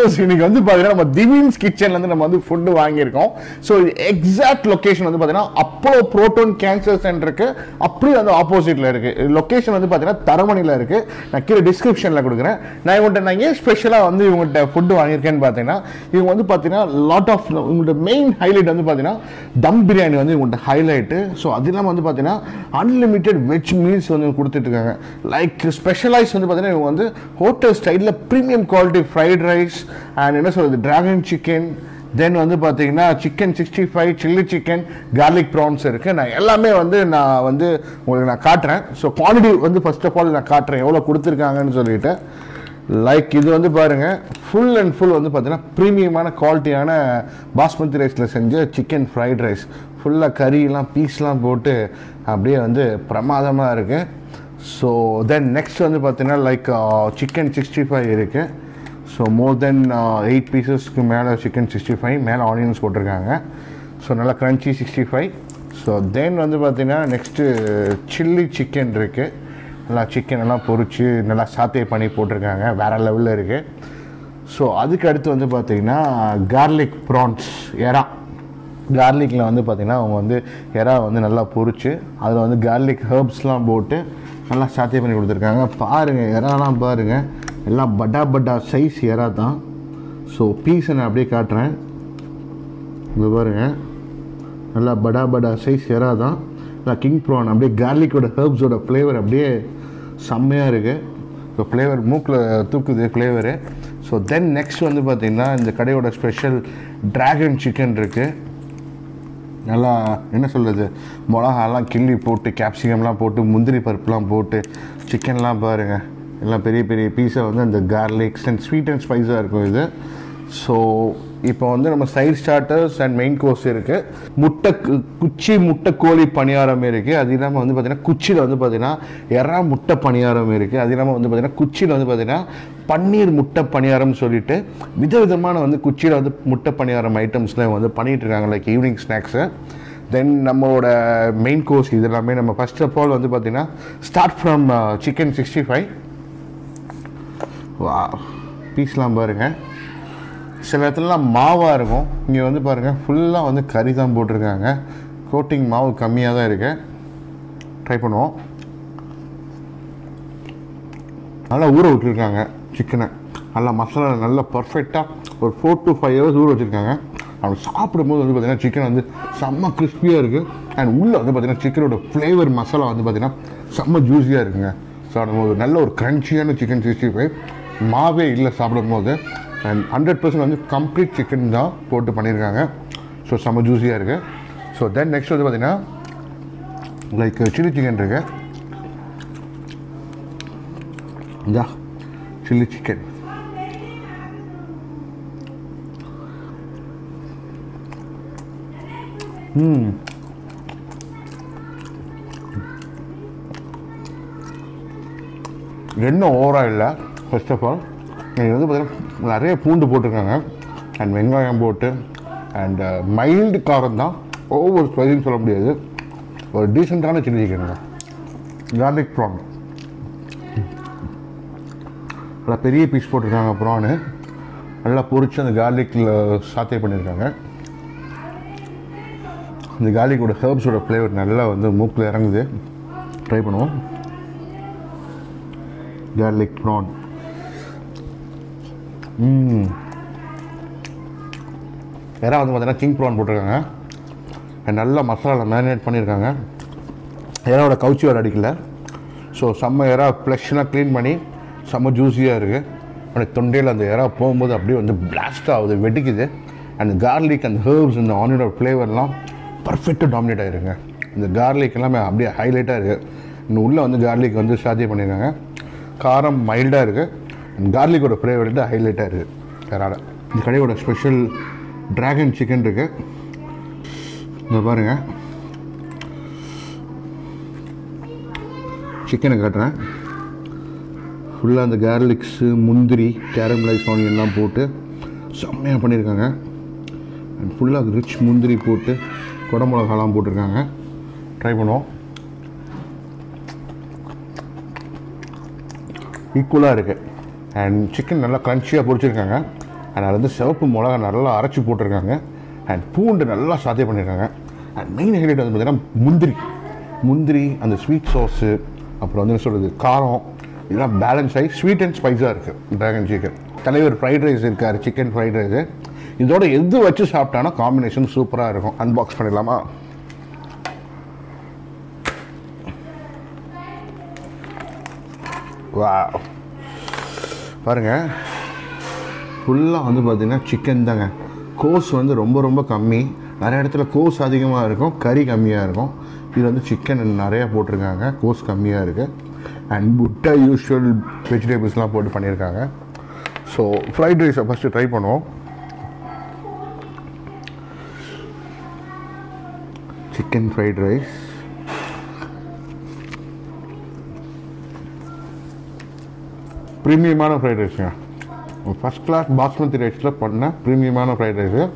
viewers இன்னைக்கு வந்து பார்த்தீங்கன்னா நம்ம திவீன்ஸ் கிச்சன்லேருந்து நம்ம வந்து ஃபுட்டு வாங்கியிருக்கோம் ஸோ எக்ஸாக்ட் லொக்கேஷன் வந்து பார்த்தீங்கன்னா அப்போலோ புரோட்டோன் கேன்சர் சென்டருக்கு அப்படியே வந்து ஆப்போசிட்டில் இருக்குது லொக்கேஷன் வந்து பார்த்தீங்கன்னா தரமணியில் இருக்குது நான் கீழே டிஸ்கிரிப்ஷனில் கொடுக்குறேன் நான் இவங்கள்ட்ட நான் ஏன் ஸ்பெஷலாக வந்து இவங்கள்ட்ட ஃபுட்டு வாங்கியிருக்கேன்னு பார்த்தீங்கன்னா இவங்க வந்து பார்த்தீங்கன்னா லாட் ஆஃப் இவங்கள்ட்ட மெயின் ஹைலைட் வந்து பார்த்தீங்கன்னா தம் பிரியாணி வந்து இவங்கள்ட்ட ஹைலைட்டு ஸோ அது இல்லாமல் வந்து பார்த்தீங்கன்னா அன்லிமிட்டெட் வெஜ் மீல்ஸ் வந்து கொடுத்துட்ருக்காங்க லைக் ஸ்பெஷலைஸ் வந்து பார்த்தீங்கன்னா இவங்க வந்து ஹோட்டல் ஸ்டைலில் premium quality fried rice and என்ன சொல்கிறது டிராகன் சிக்கன் தென் வந்து பார்த்தீங்கன்னா chicken sixty five chilli chicken garlic prawns இருக்குது நான் எல்லாமே வந்து நான் வந்து உங்களுக்கு நான் காட்டுறேன் ஸோ குவாலிட்டி வந்து ஃபர்ஸ்ட் ஆஃப் ஆல் நான் காட்டுறேன் எவ்வளோ கொடுத்துருக்காங்கன்னு சொல்லிட்டு லைக் இது வந்து பாருங்க ஃபுல் அண்ட் ஃபுல் வந்து பார்த்தீங்கன்னா ப்ரீமியமான குவாலிட்டியான பாஸ்மதி ரைஸில் செஞ்ச சிக்கன் ஃப்ரைட் ரைஸ் ஃபுல்லாக கறியெல்லாம் பீஸ்லாம் போட்டு அப்படியே வந்து பிரமாதமாக இருக்குது ஸோ தென் நெக்ஸ்ட் வந்து பார்த்தீங்கன்னா லைக் சிக்கன் சிக்ஸ்டி ஃபைவ் இருக்குது ஸோ மோர் தென் எயிட் பீசஸ்க்கு மேலே சிக்கன் சிக்ஸ்டி ஃபைவ் மேலே ஆனியன்ஸ் போட்டிருக்காங்க ஸோ நல்லா crunchy sixty five so then வந்து பார்த்தீங்கன்னா நெக்ஸ்ட்டு சில்லி சிக்கன் இருக்குது நல்லா சிக்கன் எல்லாம் பொரிச்சு நல்லா சாத்தே பண்ணி போட்டிருக்காங்க வேறு லெவலில் இருக்குது ஸோ அதுக்கு அடுத்து வந்து பார்த்தீங்கன்னா கார்லிக் ப்ரான்ஸ் எறா கார்லிக்கில் வந்து பார்த்திங்கன்னா அவங்க வந்து எறா வந்து நல்லா பொரிச்சு அதில் வந்து கார்லிக் ஹர்ப்ஸ்லாம் போட்டு நல்லா சாத்திய பண்ணி கொடுத்துருக்காங்க பாருங்கள் எறாலாம் பாருங்கள் எல்லாம் பட்டா பட்டா சைஸ் எறா தான் ஸோ பீஸை நான் அப்படியே காட்டுறேன் இங்கே பாருங்கள் நல்லா படா படா சைஸ் எறா தான் நல்லா கிங் ப்ரான் அப்படியே கார்லிக்கோட ஹர்ப்ஸோட ஃப்ளேவர் அப்படியே செம்மையாக இருக்குது ஸோ ஃப்ளேவர் மூக்கில் தூக்குது ஃப்ளேவரு ஸோ தென் நெக்ஸ்ட் வந்து பார்த்திங்கன்னா இந்த கடையோட ஸ்பெஷல் டிராகன் சிக்கன் இருக்குது நல்லா என்ன சொல்கிறது மிளகாலாம் கிள்ளி போட்டு கேப்சிகம்லாம் போட்டு முந்திரி பருப்புலாம் போட்டு சிக்கன்லாம் பாருங்கள் எல்லாம் பெரிய பெரிய பீஸை வந்து அந்த கார்லிக்ஸ் அண்ட் ஸ்வீட் அண்ட் ஸ்பைஸாக இருக்கும் இது ஸோ இப்போ வந்து நம்ம side starters and main course இருக்குது முட்டை கு- குச்சி முட்டை கோழி பணியாரம் இருக்குது அது இல்லாமல் வந்து பார்த்திங்கன்னா குச்சியில் வந்து பார்த்திங்கன்னா எறா முட்டை பணியாரம் இருக்குது அது இல்லாமல் வந்து பார்த்திங்கன்னா குச்சியில் வந்து பார்த்திங்கன்னா பன்னீர் முட்டை பணியாரம்னு சொல்லிட்டு விதவிதமான வந்து குச்சியில் வந்து முட்டை பணியாரம் ஐட்டம்ஸ்லாம் வந்து பண்ணிகிட்டு இருக்காங்க லைக் ஈவினிங் ஸ்நாக்ஸு தென் நம்மளோட மெயின் கோர்ஸ் இது எல்லாமே நம்ம ஃபர்ஸ்ட் ஆஃப் ஆல் வந்து பார்த்திங்கன்னா start from chicken sixty five வா பீஸ்லாம் பாருங்கள் சில இடத்துலலாம் மாவாக இருக்கும் இங்கே வந்து பாருங்கள் ஃபுல்லாக வந்து கறி தான் போட்டிருக்காங்க கோட்டிங் மாவு கம்மியாக தான் இருக்கு ட்ரை பண்ணுவோம் நல்லா ஊற விட்டுருக்காங்க சிக்கனை நல்லா மசாலா நல்லா பர்ஃபெக்டாக ஒரு ஃபோர் டு ஃபைவ் ஹவர்ஸ் ஊற வச்சுருக்காங்க அவங்க சாப்பிடும்போது வந்து பார்த்திங்கன்னா சிக்கன் வந்து செம்ம கிறிஸ்பியாக இருக்குது அண்ட் உள்ளே வந்து பார்த்திங்கன்னா சிக்கனோட ஃப்ளேவர் மசாலா வந்து பார்த்திங்கன்னா செம்ம ஜூஸியாக இருக்குங்க சாப்பிடும்போது நல்ல ஒரு க்ரன்ச்சியான சிக்கன் சிக்ஸ்டி ஃபைவ் மாவே இல்லை சாப்பிடும்போது அண்ட் ஹண்ட்ரட் பர்சன்ட் வந்து கம்ப்ளீட் சிக்கன் தான் போட்டு பண்ணியிருக்காங்க ஸோ செம்ம ஜூஸியாக இருக்குது ஸோ தென் நெக்ஸ்ட் வந்து பார்த்திங்கன்னா லைக் சில்லி சிக்கன் இருக்கு இந்தா சில்லி சிக்கன் எண்ணெய் ஓவராக இல்லை ஃபர்ஸ்ட் ஆஃப் ஆல் இது வந்து பார்த்தீங்கன்னா நிறைய பூண்டு போட்டிருக்காங்க அண்ட் வெங்காயம் போட்டு அண்ட் மைல்டு காரம் தான் ஓவர் ஸ்பைசின்னு சொல்ல முடியாது ஒரு டீசெண்டான சில்லி சிக்கனுங்க கார்லிக் ப்ரான் நல்லா பெரிய பீஸ் போட்டிருக்காங்க ப்ரானு நல்லா பொரிச்சு அந்த கார்லிக்கில் சாத்தே பண்ணியிருக்காங்க இந்த கார்லிக்கோட ஹெர்ப்ஸோட ஃப்ளேவர் நல்லா வந்து மூக்கில் இறங்குது ட்ரை பண்ணுவோம் கார்லிக் ப்ரான் ம் வேற வந்து பார்த்தீங்கன்னா கிங் ப்ரான் போட்டிருக்காங்க and நல்லா மசாலா மேரினேட் பண்ணியிருக்காங்க எறாவோட கவுச்சி வர அடிக்கல ஸோ செம்ம எறா ஃப்ளஷ்லாம் க்ளீன் பண்ணி செம்ம ஜூஸியாக இருக்குது அப்படியே தொண்டையில் அந்த எறா போகும்போது அப்படியே வந்து பிளாஸ்ட் ஆகுது வெடிக்குது அந்த கார்லிக் அந்த ஹர்ப்ஸ் இந்த ஆனியனோட ஃப்ளேவர்லாம் பர்ஃபெக்டாக டாமினேட் ஆகிருங்க இந்த கார்லிக் எல்லாமே அப்படியே ஹைலைட்டாக இருக்குது இன்னும் உள்ளே வந்து கார்லிக் வந்து சாத்தியம் பண்ணியிருக்காங்க காரம் மைல்டாக இருக்குது கார்லிக்கோட ஃப்ளேவர் வந்து ஹைலைட்டாக இருக்குது வேறால இந்த கடையோட ஸ்பெஷல் டிராகன் சிக்கன் இருக்குது இந்த பாருங்கள் சிக்கனை காட்டுறேன் ஃபுல்லாக அந்த கார்லிக்ஸு முந்திரி கேரமலைஸ் ஆனியன்லாம் போட்டு செம்மையாக பண்ணியிருக்காங்க அண்ட் ஃபுல்லாக ரிச் முந்திரி போட்டு குடமிளகாலாம் போட்டிருக்காங்க ட்ரை பண்ணுவோம் ஈக்குவலாக இருக்குது அண்ட் சிக்கன் நல்லா க்ரன்ச்சியாக பொரிச்சிருக்காங்க அண்ட் அதில் வந்து சிவப்பு மிளகா நல்லா அரைச்சி போட்டிருக்காங்க அண்ட் பூண்டு நல்லா சாத்தியம் பண்ணியிருக்காங்க அண்ட் மெயின் ஹைலைட் வந்து பார்த்தீங்கன்னா முந்திரி முந்திரி அந்த ஸ்வீட் சாஸு அப்புறம் வந்து என்ன சொல்கிறது காரம் இதெல்லாம் பேலன்ஸ் ஆகி ஸ்வீட் அண்ட் ஸ்பைஸாக இருக்குது ட்ராகன் சிக்கன் தலைவர் ஃப்ரைட் ரைஸ் இருக்கார் சிக்கன் ஃப்ரைட் ரைஸு இதோட எது வச்சு சாப்பிட்டானா காம்பினேஷன் சூப்பராக இருக்கும் அன்பாக்ஸ் பண்ணிடலாமா வா பாருங்க ஃபுல்லாக வந்து பார்த்தீங்கன்னா சிக்கன் தாங்க கோஸ் வந்து ரொம்ப ரொம்ப கம்மி நிறைய இடத்துல கோஸ் அதிகமாக இருக்கும் கறி கம்மியாக இருக்கும் இது வந்து சிக்கன் நிறையா போட்டிருக்காங்க கோஸ் கம்மியாக இருக்குது அண்ட் முட்டை யூஸ்வல் வெஜிடபிள்ஸ்லாம் போட்டு பண்ணியிருக்காங்க ஸோ ஃப்ரைட் ரைஸை ஃபஸ்ட்டு ட்ரை பண்ணுவோம் சிக்கன் ஃப்ரைட் ரைஸ் ப்ரீமியமான ஃப்ரைட் ரைஸுங்க ஃபஸ்ட் கிளாஸ் பாஸ்மதி ரைஸில் பண்ண ப்ரீமியமான ஃப்ரைட் ரைஸு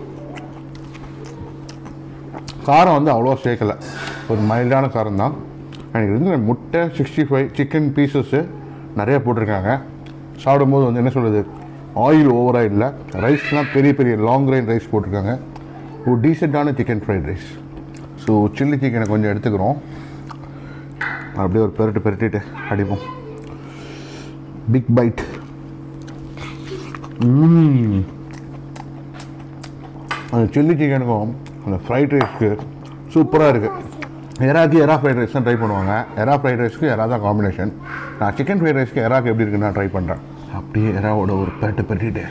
காரம் வந்து அவ்வளோ சேர்க்கலை ஒரு மைல்டான காரம் தான் எனக்கு இருந்து முட்டை சிக்ஸ்டி ஃபைவ் சிக்கன் பீசஸ்ஸு நிறைய போட்டிருக்காங்க சாப்பிடும்போது வந்து என்ன சொல்கிறது ஆயில் ஓவராக இல்லை ரைஸ்லாம் பெரிய பெரிய லாங் ரைன் ரைஸ் போட்டிருக்காங்க ஒரு டீசெண்டான chicken fried rice so chilli சிக்கனை கொஞ்சம் எடுத்துக்கிறோம் அப்படியே ஒரு பெரட்டு பெரட்டிட்டு அடிப்போம் பிக் பைட் அந்த சில்லி சிக்கனுக்கும் அந்த ஃப்ரைட் ரைஸ்க்கு சூப்பராக இருக்குது எறாக்கு எறா ஃப்ரைட் ரைஸ் தான் ட்ரை பண்ணுவாங்க எறா ஃப்ரைட் ரைஸ்க்கு எறா தான் காம்பினேஷன் நான் சிக்கன் ஃப்ரைட் ரைஸ்க்கு எறாக்கு எப்படி இருக்குன்னு நான் ட்ரை பண்ணுறேன் அப்படியே எறாவோட ஒரு பெரட்டு பெரட்டிட்டு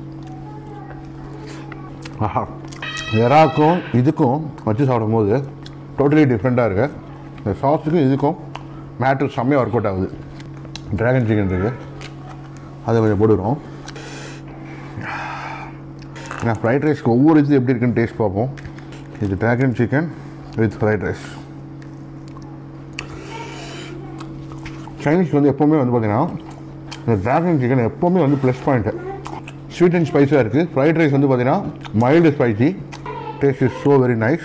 ஆஹா எறாக்கும் இதுக்கும் வச்சு சாப்பிடும்போது டோட்டலி டிஃப்ரெண்ட்டாக இருக்குது இந்த சாஸுக்கும் இதுக்கும் மேட்ரு செம்மையாக ஒர்க் அவுட் ஆகுது ட்ராகன் சிக்கன் இருக்குது அதை கொஞ்சம் போடுறோம் நான் ஃப்ரைட் ரைஸ்க்கு ஒவ்வொரு இது எப்படி இருக்குன்னு டேஸ்ட் பார்ப்போம் இது dragon chicken with fried rice Chinese வந்து எப்போவுமே வந்து பார்த்தீங்கன்னா இந்த ட்ராகன் சிக்கன் எப்போவுமே வந்து ப்ளஸ் பாயிண்ட்டு ஸ்வீட் அண்ட் ஸ்பைஸாக இருக்குது ஃப்ரைட் ரைஸ் வந்து பார்த்தீங்கன்னா mild spicy taste is so very nice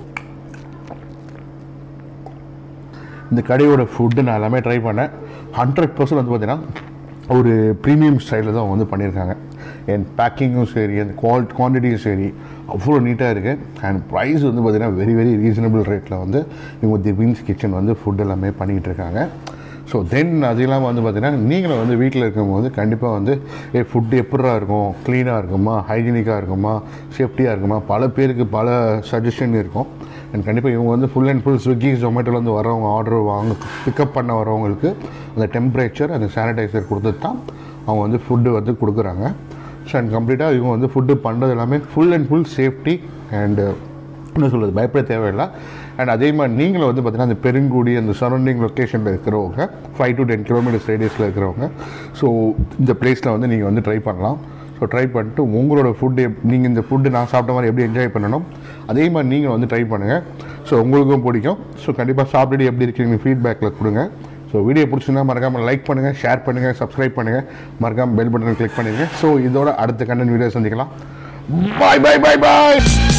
இந்த கடையோட ஃபுட்டு நான் எல்லாமே ட்ரை பண்ணேன் ஹண்ட்ரட் பர்சன்ட் வந்து பார்த்தீங்கன்னா ஒரு ப்ரீமியம் ஸ்டைலில் தான் அவங்க வந்து பண்ணியிருக்காங்க என் பேக்கிங்கும் சரி அந்த குவால் குவான்டிட்டியும் சரி அவ்வளோ நீட்டாக இருக்குது அண்ட் ப்ரைஸ் வந்து பார்த்திங்கன்னா வெரி வெரி ரீசனபிள் ரேட்டில் வந்து இவங்க தி வின்ஸ் கிச்சன் வந்து ஃபுட் எல்லாமே பண்ணிகிட்டு இருக்காங்க ஸோ தென் அது இல்லாமல் வந்து பார்த்தீங்கன்னா நீங்களும் வந்து வீட்டில் இருக்கும்போது கண்டிப்பாக வந்து ஏ ஃபுட்டு எப்படா இருக்கும் க்ளீனாக இருக்குமா ஹைஜீனிக்காக இருக்குமா சேஃப்டியாக இருக்குமா பல பேருக்கு பல சஜஷன் இருக்கும் அண்ட் கண்டிப்பாக இவங்க வந்து ஃபுல் அண்ட் ஃபுல் ஸ்விக்கி ஜொமேட்டோலேருந்து வரவங்க ஆர்டர் வாங்க பிக்கப் பண்ண வரவங்களுக்கு அந்த டெம்பரேச்சர் அந்த சானிடைசர் கொடுத்துட்டு தான் அவங்க வந்து ஃபுட்டு வந்து கொடுக்குறாங்க ஸோ அண்ட் கம்ப்ளீட்டாக இவங்க வந்து ஃபுட்டு பண்ணுறது எல்லாமே full and full safety and என்ன சொல்கிறது பயப்பட தேவையில்லை அண்ட் அதே மாதிரி நீங்களும் வந்து பார்த்தீங்கன்னா அந்த பெருங்குடி அந்த சரௌண்டிங் லொக்கேஷனில் இருக்கிறவங்க ஃபைவ் டு டென் கிலோமீட்டர்ஸ் ரேடியஸில் இருக்கிறவங்க ஸோ இந்த பிளேஸில் வந்து நீங்கள் வந்து ட்ரை பண்ணலாம் ஸோ ட்ரை பண்ணிட்டு உங்களோட ஃபுட்டு நீங்கள் இந்த ஃபுட்டு நான் சாப்பிட்ட மாதிரி எப்படி என்ஜாய் பண்ணணும் அதே மாதிரி நீங்கள் வந்து ட்ரை பண்ணுங்கள் ஸோ உங்களுக்கும் பிடிக்கும் ஸோ கண்டிப்பாக சாப்பிட்டுட்டு எப்படி இருக்கீங்க ஃபீட்பேக்கில் கொடுங்க ஸோ வீடியோ பிடிச்சிருந்தா மறக்காமல் லைக் பண்ணுங்கள் ஷேர் பண்ணுங்கள் சப்ஸ்கிரைப் பண்ணுங்கள் மறக்காமல் பெல் பட்டனை கிளிக் பண்ணிடுங்க ஸோ இதோட அடுத்த கண்டென்ட் வீடியோ சந்திக்கலாம் பாய் பாய் பாய் பாய்